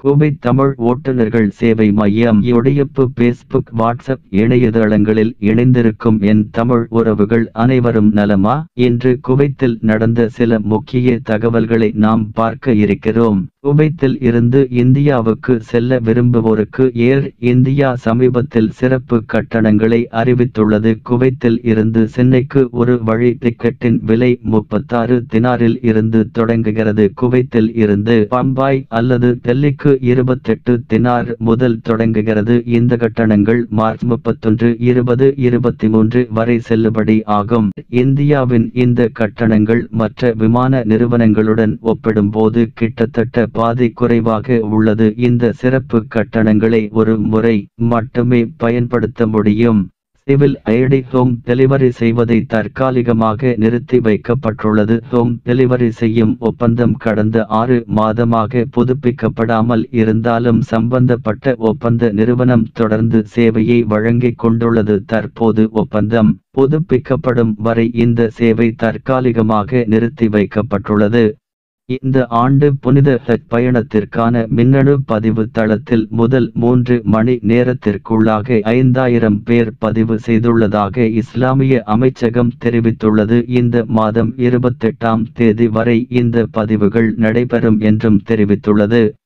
Kuwait Tamil ஓட்டுநர்கள் சேவை மையம் யுடையப்பு பேஸ்புக் வாட்ஸ்அப் இணையதளங்களில் இணைந்திருக்கும் என் தமிழ் உறவுகள் அனைவரும் நலமா இன்று குவைத்தில் நடந்த சில முக்கிய தகவல்களை நாம் பார்க்க இருக்கிறோம் குவைத்தில் இருந்து இந்தியாவுக்கு செல்ல விரும்புவோருக்கு ஏர் இந்தியா சமீபத்தில் சிறப்பு கட்டணங்களை அறிவித்துள்ளது குவைத்தில் இருந்து சென்னைக்கு ஒரு வழி டிக்கெட்டின் விலை முப்பத்தாறு தினாரில் இருந்து தொடங்குகிறது குவைத்தில் இருந்து பம்பாய் அல்லது டெல்லிக்கு இருபத்தெட்டு தினார் முதல் தொடங்குகிறது இந்த கட்டணங்கள் மார்ச் முப்பத்தொன்று இருபது இருபத்தி மூன்று வரை செல்லுபடி ஆகும் இந்தியாவின் இந்த கட்டணங்கள் மற்ற விமான நிறுவனங்களுடன் ஒப்பிடும்போது கிட்டத்தட்ட பாதி குறைவாக உள்ளது இந்த சிறப்பு கட்டணங்களை ஒரு முறை மட்டுமே பயன்படுத்த முடியும் சிவில் ஐடி ஹோம் டெலிவரி செய்வதை தற்காலிகமாக நிறுத்தி வைக்கப்பட்டுள்ளது ஹோம் டெலிவரி செய்யும் ஒப்பந்தம் கடந்த ஆறு மாதமாக புதுப்பிக்கப்படாமல் இருந்தாலும் சம்பந்தப்பட்ட ஒப்பந்த நிறுவனம் தொடர்ந்து சேவையை வழங்கிக் கொண்டுள்ளது தற்போது ஒப்பந்தம் புதுப்பிக்கப்படும் வரை இந்த சேவை தற்காலிகமாக நிறுத்தி வைக்கப்பட்டுள்ளது இந்த ஆண்டு புனித ஹஜ் பயணத்திற்கான மின்னணு பதிவு தளத்தில் முதல் மூன்று மணி நேரத்திற்குள்ளாக ஐந்தாயிரம் பேர் பதிவு செய்துள்ளதாக இஸ்லாமிய அமைச்சகம் தெரிவித்துள்ளது இந்த மாதம் இருபத்தெட்டாம் தேதி வரை இந்த பதிவுகள் நடைபெறும் என்றும் தெரிவித்துள்ளது